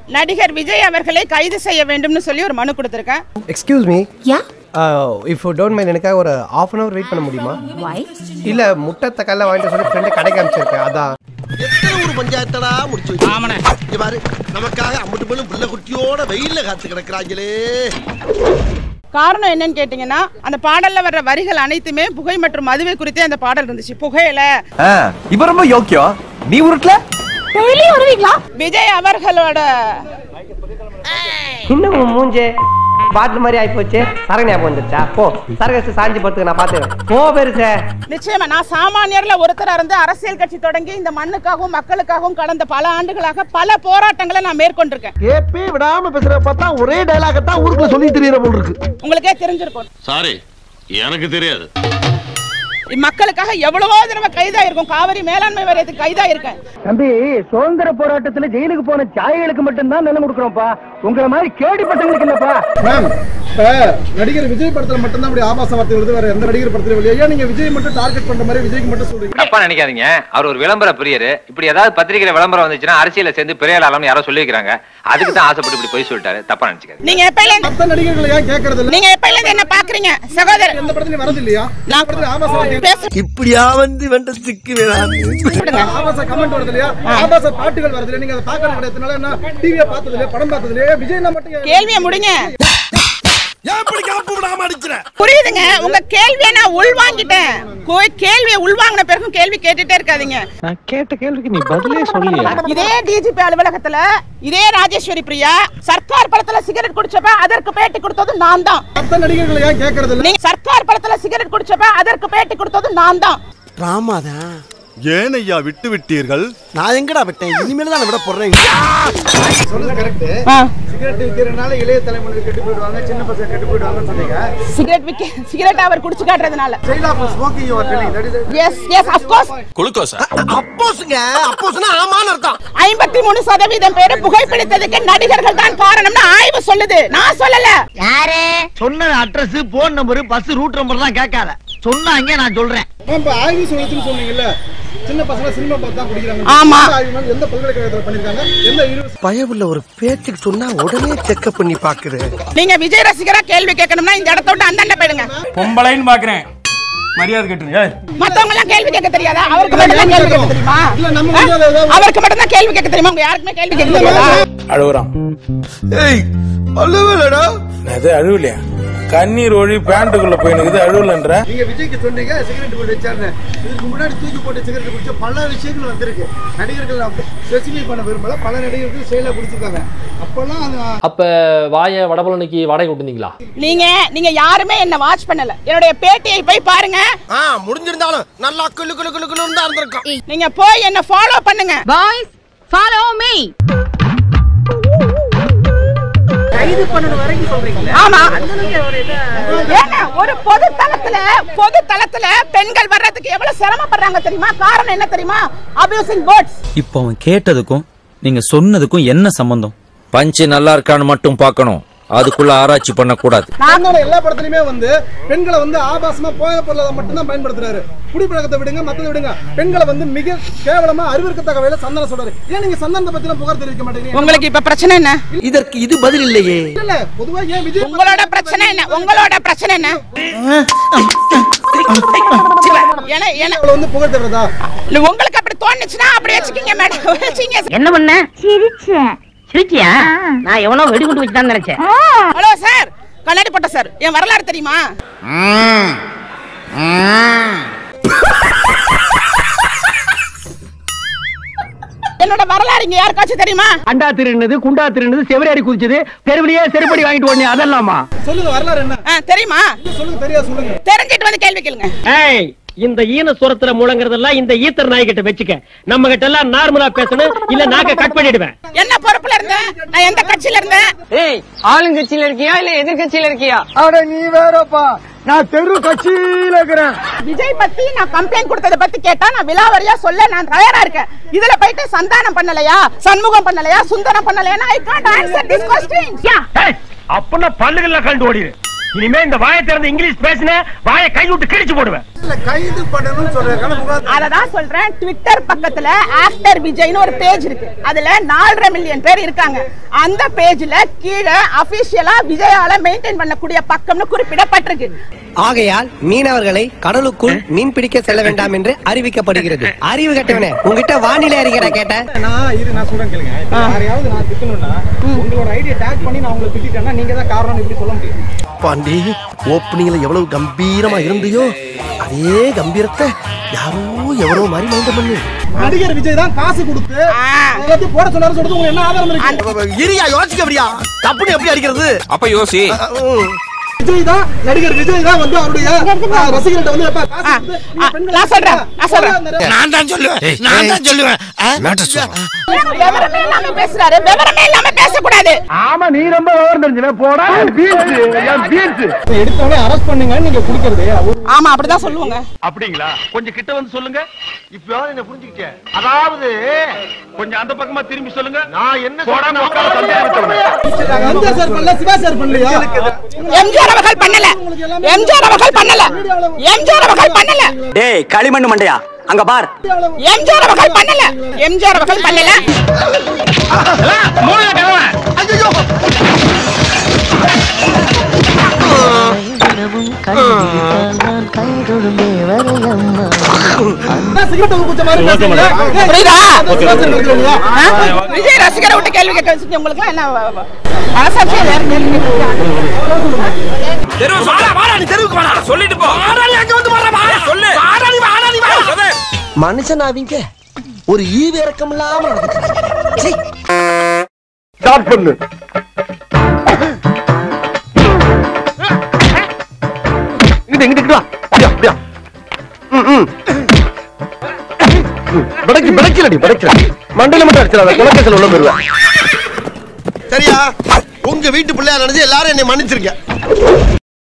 நடிகர் விஜய் அவர்களை கைது செய்ய வேண்டும்னு சொல்லி ஒரு மனு கொடுத்துருக்கேன் excuse me yeah if don't mind எனக்காக ஒரு ஆஃப் அன் ஹவர் வெயிட் பண்ண முடியுமா வை இல்ல முட்டை தக்காளிலாம் வாங்கிட்டு சொல்லி ஃப்ரெண்டை கடைக்கு அனுப்பிச்சிருக்கேன் அதான் எத்தனை ஒரு பஞ்சாயத்தடா முடிச்சு வச்சு இங்க பாரு நமக்காக அம்பட்டு பெண்ணும் பிள்ளை குட்டியோட வெயில்ல காத்து கிடக்குறாங்களே காரணம் என்னன்னு கேட்டிங்கன்னா அந்த பாடல்ல வர்ற வரிகள் அனைத்துமே புகை மற்றும் மதுவை குறித்தே அந்த பாடல் இருந்துச்சு புகையில இவ ரொம்ப யோக்கியம் நீ உருட்டல டெய்லி வருவீங்களா விஜய் அவர்களோட இன்னும் மூஞ்சே பாட்டில் மாதிரி ஆயிப்போச்சு சரக்கு ஞாபகம் வந்துருச்சா போ சரக்கு சாஞ்சி படுத்துக்க நான் பார்த்துக்கிறேன் போ பெருசே நிச்சயமா நான் சாமானியர்ல ஒருத்தரா இருந்து அரசியல் கட்சி தொடங்கி இந்த மண்ணுக்காகவும் மக்களுக்காகவும் கடந்த பல ஆண்டுகளாக பல போராட்டங்களை நான் மேற்கொண்டிருக்கேன் கேப்பே விடாம பேசுற பார்த்தா ஒரே டைலாக தான் ஊருக்குள்ள சொல்லி தெரியற போல் இருக்கு உங்களுக்கே தெரிஞ்சிருக்கும் சாரி எனக்கு தெரியாது மக்களுக்காக எவ்வளவோ தடவை கைதாயிருக்கும் காவிரி மேலாண்மை வாரியத்துக்கு கைதாயிருக்கேன் தம்பி சுதந்திர போராட்டத்துல ஜெயிலுக்கு போன சாய்களுக்கு மட்டும்தான் நிலம் கொடுக்குறோம்ப்பா உங்களை மாதிரி கேடி பசங்களுக்கு இல்லப்பா மேம் இப்ப நடிகர் விஜய் படத்துல மட்டும்தான் அப்படி ஆபாச வார்த்தை வருது வேற எந்த நடிகர் படத்துல இல்லையா ஏன் நீங்க விஜய் மட்டும் டார்கெட் பண்ற மாதிரி விஜய்க்கு மட்டும் சொல்றீங்க தப்பா நினைக்காதீங்க அவர் ஒரு விளம்பர பிரியர் இப்படி ஏதாவது பத்திரிகையில விளம்பரம் வந்துச்சுன்னா அரசியல சேர்ந்து பெரிய ஆளாம்னு யாரோ சொல்லிக்கிறாங்க அதுக்கு தான் ஆசைப்பட்டு இப்படி போய் சொல்லிட்டாரு தப்பா நினைச்சுக்காது நீங்க எப்பையில இருந்து மத்த நடிகர்களை ஏன் கேட்கறது இல்ல நீங்க எப்பையில இருந்து என்ன பாக்குறீங்க சகோதரர் எந்த படத்துலயும் வரது இல்லையா நான் படத்துல ஆபாச வார்த்தை பேச இப்படியா வந்து வெண்ட சிக்கு வேணாம் ஆபாச கமெண்ட் வருது இல்லையா ஆபாச பாட்டுகள் வருது இல்லையா நீங்க அதை பாக்குறது கிடையாதுனால என்ன டிவியை பார்த்தது இல்லையா படம் பார்த்தது இல்லையா விஜய் மட்டும் ஏன் கேள்வியை முடிங்க ஏன் இப்படி காப்பு விடாம அடிக்கிற புரியுதுங்க உங்க கேள்வியை நான் உள்வாங்கிட்டேன் கோ- கேள்வியை உள்வாங்கின பிறகும் கேள்வி கேட்டுட்டே இருக்காதீங்க நான் கேட்ட கேள்விக்கு நீ பதிலே சொல்லியா இதே டிஜிபி அலுவலகத்துல இதே ராஜேஸ்வரி பிரியா சர்க்கார் படத்துல சிகரெட் குடிச்சப்ப அதற்கு பேட்டி கொடுத்தது நான் தான் மத்த நடிகர்களை ஏன் கேட்கறது இல்ல நீங்க சர்க்கார் படத்துல சிகரெட் குடிச்சப்ப அதற்கு பேட்டி கொடுத்தது நான் தான் ராமாதான் ஏன் ஐயா விட்டு விட்டீர்கள் நான் எங்கடா விட்டேன் இனிமேல் தான் விட போடுறேன் சொல்றது கரெக்ட் சிகரெட் விற்கிறதுனால இளைய தலைமுறை கெட்டு போயிடுவாங்க சின்ன பசங்க கெட்டு போயிடுவாங்கன்னு சொன்னீங்க சிகரெட் விக்க சிகரெட் அவர் குடிச்சு காட்டுறதுனால style of smoking you're telling that is yes yes of course குளுக்கோஸா அப்போஸ்ங்க அப்போஸ்னா ஆமான்னு அர்த்தம் ஐம்பத்தி மூணு சதவீதம் பேர் புகைப்பிடித்ததுக்கு நடிகர்கள் தான் காரணம்னு ஆய்வு சொல்லுது நான் சொல்லல சொன்ன address phone number bus route number தான் கேட்காத சொன்னாங்க நான் சொல்றேன் மேம் இப்ப ஆய்வு சொல்லுச்சுன்னு சொன்னீங்கல்ல சின்ன பசங்க சினிமா பார்த்து தான் குடிக்கிறாங்க ஆமா. எந்த ஆய்வு மேம் எந்த பல்கலைக்கழகத்துல பண்ணிருக்காங்க எந்த யூனிவர்சிட்டி பயவுள்ள ஒரு பேச்சுக்கு சொன்னா உடனே செக்அப் பண்ணி பாக்குது நீங்க விஜய் ரசிகரா கேள்வி கேட்கணும்னா இந்த இடத்த விட்டு அந்தாண்ட போயிடுங்க பொம்பளைன்னு பாக்குறேன் மரியாதை கேட்டுருங்க மத்தவங்க எல்லாம் கேள்வி கேட்க தெரியாதா அவருக்கு மட்டும் தான் கேள்வி கேட்க தெரியுமா இல்ல, நம்ம ஆ? வந்து அதை- அவருக்கு மட்டும் தான் கேள்வி கேட்க தெரியுமா உங்க யாருக்குமே கேள்வி கேட்க தெரியாதா அழுகுறான் ஏய் அழுவலடா அது அழுவலையா கண்ணீர் ஒழி பேண்ட்டுக்குள்ள போயினுக்குது அழுவலன்ற நீங்க விஜய்க்கு சொன்னீங்க சிகரெட் போட்டு வச்சாருன்னு இதுக்கு முன்னாடி தூக்கி போட்டு சிகரெட் குடிச்ச பல விஷயங்கள் வந்திருக்கு நடிகர்கள் ஸ்பெசிஃபை பண்ண விரும்பல பல நடிகர்கள் செயல குடிச்சிருக்காங்க அப்பெல்லாம் அது அப்ப வாய வடபழனிக்கு வாடகை விட்டுருந்தீங்களா நீங்க நீங்க யாருமே என்ன வாட்ச் பண்ணல என்னுடைய பேட்டியை போய் பாருங்க ஆ முடிஞ்சிருந்தாலும் நல்லா குளு குளு குளு குளுன்னு தான் இருந்திருக்கும் நீங்க போய் என்ன ஃபாலோ பண்ணுங்க பாய்ஸ் ஃபாலோ மீ ஆமா ஏங்க ஒரு பொது தளத்துல பொது தளத்துல பெண்கள் வர்றதுக்கு எவ்வளவு சிரமப்படுறாங்க தெரியுமா காரணம் என்ன தெரியுமா அபியூசிங் வேர்ட்ஸ் இப்போ அவன் கேட்டதுக்கும் நீங்க சொன்னதுக்கும் என்ன சம்பந்தம் பஞ்சு நல்லா இருக்கான்னு மட்டும் பார்க்கணும் அதுக்குள்ள ஆராய்ச்சி பண்ணக்கூடாது நாங்களோட எல்லா படத்துலயுமே வந்து பெண்களை வந்து ஆபாசமா போய பொருளை மட்டும்தான் பயன்படுத்துறாரு குடிப்பழக்கத்தை விடுங்க மத்ததை விடுங்க பெண்களை வந்து மிக கேவலமா அறிவிற்கத்தக்க வகையில சந்தனம் சொல்றாரு ஏன் நீங்க சந்தனத்தை பத்தின புகார் தெரிவிக்க மாட்டேங்கிறீங்க உங்களுக்கு இப்ப பிரச்சனை என்ன இதற்கு இது பதில் இல்லையே இல்ல பொதுவா ஏன் விஜய் உங்களோட பிரச்சனை என்ன உங்களோட பிரச்சனை என்ன என- என- அவளை வந்து புகழ் தர்றதா இல்ல, உங்களுக்கு அப்படி தோணுச்சுன்னா அப்படி வச்சுக்கீங்க மேடம் வச்சுங்க என்ன பண்ண சிரிச்சேன் சிரிச்சியா நான் எவனோ வெடிகுண்டு வச்சு தான் நினைச்சேன் ஹலோ சார் கண்ணாடி போட்ட சார் என் வரலாறு தெரியுமா என்னோட வரலாறு இங்க யாருக்காச்சும் தெரியுமா அண்டா திருநது குண்டா திருநது செவரேறி குதிச்சது தெருவிலேயே செருப்படி வாங்கிட்டு ஓடனே அதெல்லாமா சொல்லுங்க வரலாறு என்ன ஆ, தெரியுமா சொல்லுங்க தெரியா சொல்லுங்க தெரிஞ்சிட்டு வந்து கேள்வி கேளுங்க ஏய் இந்த ஈன சுரத்துல முழங்குறதெல்லாம் இந்த ஈத்தர் நாய் கிட்ட வச்சுக்க நம்ம கிட்ட எல்லாம் நார்மலா பேசணும் இல்ல நாக்க கட் பண்ணிடுவேன் என்ன பொறுப்புல இருந்தேன் நான் எந்த கட்சியில இருந்தேன் ஏய் ஆளுங்கட்சியில இருக்கியா இல்ல எதிர்கட்சியில இருக்கியா அட நீ வேறப்பா நான் தெரு கட்சியில இருக்கிறேன் விஜய் பத்தி நான் கம்ப்ளைண்ட் கொடுத்தத பத்தி கேட்டா நான் விலாவரியா சொல்ல நான் தயாரா இருக்கேன் இதுல போயிட்டு சந்தானம் பண்ணலையா சண்முகம் பண்ணலையா சுந்தரம் பண்ணலையா I can't answer this question அப்பனா பல்லுகள்ல கண்டு ஓடிடு இனிமே இந்த வாயை திறந்து இங்கிலீஷ் பேசின வாயை கை விட்டு கிழிச்சு போடுவேன் கைது பண்ணணும்னு சொல்றேன் அததான் சொல்றேன் ட்விட்டர் பக்கத்துல ஆக்டர் விஜய்னு ஒரு பேஜ் இருக்கு அதுல நாலரை மில்லியன் பேர் இருக்காங்க அந்த பேஜ்ல கீழே அபிஷியலா விஜயால மெயின்டைன் பண்ணக்கூடிய பக்கம்னு குறிப்பிடப்பட்டிருக்கு ஆகையால் மீனவர்களை கடலுக்குள் மீன் பிடிக்க செல்ல வேண்டாம் என்று அறிவிக்கப்படுகிறது அறிவு கட்டவனே உங்ககிட்ட வானிலை அறிக்கைடா கேட்டேன் நான் இரு நான் சொல்றேன் கேளுங்க இப்ப யாரையாவது நான் திட்டணும்னா உங்களோட ஐடியா டேக் பண்ணி நான் உங்களை திட்டேன்னா நீங்க தான் காரணம் இப்படி சொல்ல முடியும் பாண்டி ஓப்பனிங்ல எவ்வளவு கம்பீரமா இருந்தியோ அதே கம்பீரத்தை யாரோ எவரோ மாதிரி மைண்ட் பண்ணு நடிகர் விஜய் தான் காசு கொடுத்து எல்லாத்தையும் போட சொன்னாரு சொல்றது உங்களுக்கு என்ன ஆதாரம் இருக்கு இரியா யோசிக்க அப்படியா தப்புன்னு எப்படி அடிக்கிறது அப்ப யோசி விஜய் தான் நடிகர் விஜய் தான் வந்து அவருடைய ஆ, ரசிகர்கள்ட்ட வந்து எப்ப காசு கொடுத்து நீங்க பெண்களை நான் சொல்றேன் நான் சொல்றேன் நிறைய- நான் தான் சொல்லுவேன் நான் தான் சொல்லுவேன் விவரமே இல்லாம பேசுறாரு விவரமே இல்லாம பேசக்கூடாது ஆமா நீ ரொம்ப விவரம் தெரிஞ்சவன் போடா பீச் என் பீச் எடுத்தவனே அரெஸ்ட் பண்ணுங்க நீங்க குடிக்கிறது ஒரு ஆமா அப்படிதான் சொல்லுவாங்க அப்படிங்களா கொஞ்சம் கிட்ட வந்து சொல்லுங்க இப்ப என்ன புரிஞ்சுக்கிட்டேன் அதாவது கொஞ்சம் அந்த பக்கமா திரும்பி சொல்லுங்க நான் என்ன போடாம உட்கார சந்தேகத்தவன எம்ஜிஆர் சார் பண்ணல சிவா சார் பண்ணலையா எம்ஜிஆர் அவர்கள் பண்ணல எம்ஜிஆர் அவர்கள் பண்ணல எம்ஜிஆர் அவர்கள் பண்ணல டேய் களிமண் மண்டையா அங்க பார் எம்ஜிஆர் அவர்கள் பண்ணல எம்ஜிஆர் அவர்கள் பண்ணல சிகரெட் குச்ச மாதிரி பேசுறீங்க. ஏய், புரியுதா? சிவா சார் நடக்கல இல்லையா? ஆ? விஜய் ரசிகரை விட்டு கேள்வி கேட்க வச்சுட்டு உங்களுக்கு எல்லாம் என்ன மனசாட்சியா வேற கேள்வி கேட்க மனுஷன் அவங்க ஒரு ஈவு இறக்கம் இல்லாம நடந்துக்கிறாங்க. சீ. ஸ்டார்ட் பண்ணு இங்கிட்டு இங்கிட்டு வா அப்படியா அப்படியா ம், ம். ம், பிடைக்கு பிடைக்கலடி பிடைக்கல மண்டையில மட்டும் அடிச்சிடாத குலக்கேசல் உள்ள போயிருவேன் சரியா உங்க வீட்டு பிள்ளையா நினைச்சு எல்லாரும் என்னை மன்னிச்சிருக்க